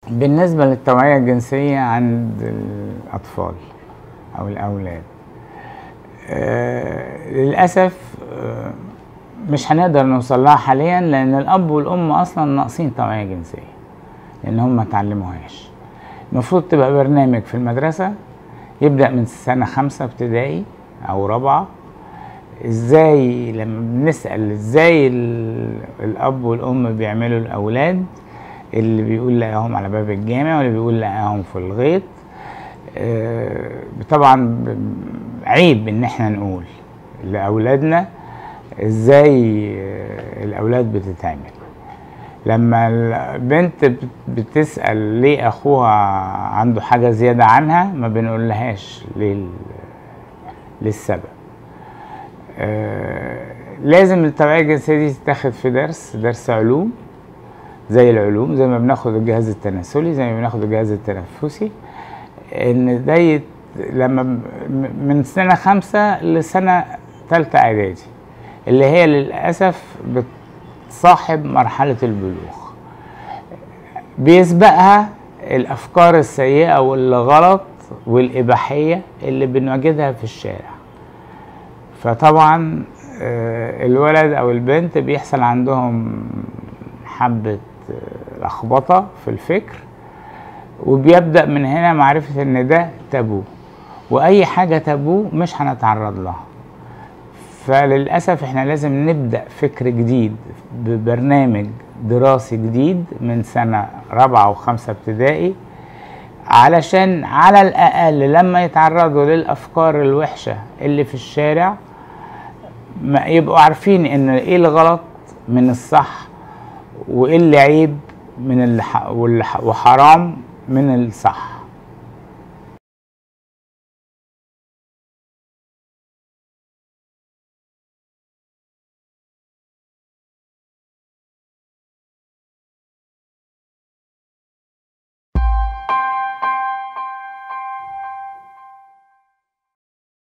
بالنسبة للتوعية الجنسية عند الأطفال أو الأولاد آه، للأسف آه، مش هنقدر نوصل لها حاليا لأن الأب والأم أصلا ناقصين توعية جنسية لأن هم ما اتعلموهاش المفروض تبقى برنامج في المدرسة يبدأ من سنة خمسة ابتدائي أو رابعة ازاي لما بنسأل ازاي ال- الأب والأم بيعملوا الأولاد اللي بيقول لقاهم على باب الجامع واللي بيقول لقاهم في الغيط آه، طبعا ب- عيب ان احنا نقول لاولادنا ازاي آه، الاولاد بتتعمل لما البنت بت- بتسال ليه اخوها عنده حاجه زياده عنها ما بنقولهاش ليه ال- للسبب آه، لازم التوعيه الجنسيه دي تتاخد في درس درس علوم زي العلوم زي ما بناخد الجهاز التناسلي زي ما بناخد الجهاز التنفسي ان ده يت... لما ب- م- من سنه خمسه لسنه ثالثه اعدادي اللي هي للاسف بتصاحب مرحله البلوغ بيسبقها الافكار السيئه والغلط والاباحيه اللي بنواجهها في الشارع فطبعا آه، الولد او البنت بيحصل عندهم حبه آه، لخبطه في الفكر وبيبدا من هنا معرفه ان ده تابو واي حاجه تابو مش هنتعرض لها فللاسف احنا لازم نبدا فكر جديد ببرنامج دراسي جديد من سنه رابعه وخمسه ابتدائي علشان على الاقل لما يتعرضوا للافكار الوحشه اللي في الشارع ما يبقوا عارفين ان ايه الغلط من الصح وايه اللي عيب من اللي ح- واللي ح- وحرام من الصح